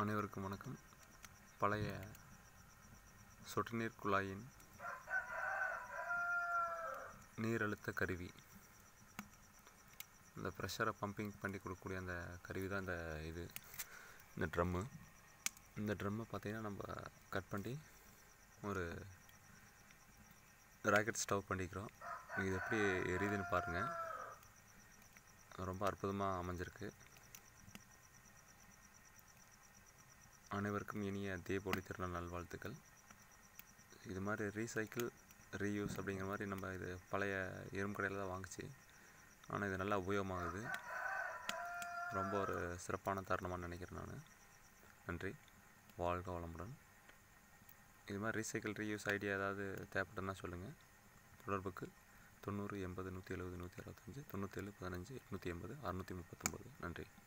அனைவருக்கும் வணக்கம் பழைய சொட்டு நீர் குழாயின் நீரழுத்த கருவி இந்த ப்ரெஷரை பம்பிங் பண்ணி கொடுக்கக்கூடிய அந்த கருவி தான் இந்த இது இந்த ட்ரம்மு இந்த ட்ரம்மை பார்த்தீங்கன்னா நம்ம கட் பண்ணி ஒரு ராக்கெட் ஸ்டவ் பண்ணிக்கிறோம் இது எப்படி எரியுதுன்னு பாருங்கள் ரொம்ப அற்புதமாக அமைஞ்சிருக்கு அனைவருக்கும் இனிய தீபாவளி திருநாள் நல்வாழ்த்துக்கள் இது மாதிரி ரீசைக்கிள் ரீயூஸ் அப்படிங்கிற மாதிரி நம்ம இது பழைய இரும்பு கடையில் தான் வாங்குச்சு ஆனால் இது நல்லா உபயோகமாகுது ரொம்ப ஒரு சிறப்பான தருணமாக நினைக்கிறேன் நான் நன்றி வாழ்க வளமுடன் இது மாதிரி ரீசைக்கிள் ரீயூஸ் ஐடியா ஏதாவது தேவைப்படுதுன்னா சொல்லுங்கள் தொடர்புக்கு தொண்ணூறு எண்பது நூற்றி எழுபது நூற்றி அறுபத்தஞ்சி தொண்ணூற்றேழு பதினஞ்சு எட்நூற்றி எண்பது அறுநூற்றி முப்பத்தொம்போது நன்றி